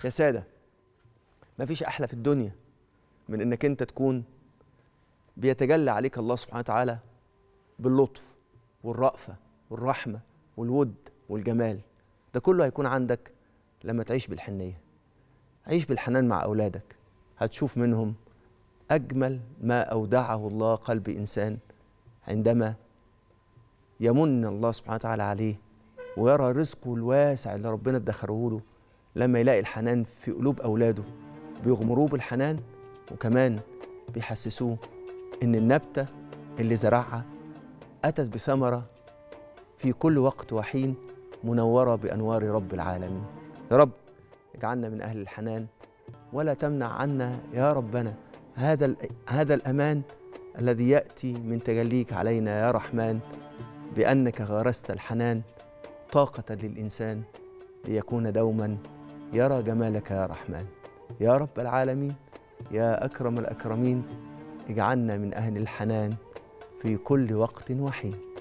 يا سادة مفيش أحلى في الدنيا من إنك أنت تكون بيتجلى عليك الله سبحانه وتعالى باللطف والرأفة والرحمة والود والجمال ده كله هيكون عندك لما تعيش بالحنية عيش بالحنان مع أولادك هتشوف منهم أجمل ما أودعه الله قلب إنسان عندما يمن الله سبحانه وتعالى عليه ويرى رزقه الواسع اللي ربنا ادخره له لما يلاقي الحنان في قلوب أولاده بيغمروه بالحنان وكمان بيحسسوه إن النبتة اللي زرعها أتت بثمرة في كل وقت وحين منورة بأنوار رب العالمين يا رب اجعلنا من أهل الحنان ولا تمنع عنا يا ربنا هذا هذا الأمان الذي يأتي من تجليك علينا يا رحمن بأنك غرست الحنان طاقة للإنسان ليكون دوما يرى جمالك يا رحمن يا رب العالمين يا أكرم الأكرمين اجعلنا من أهل الحنان في كل وقت وحين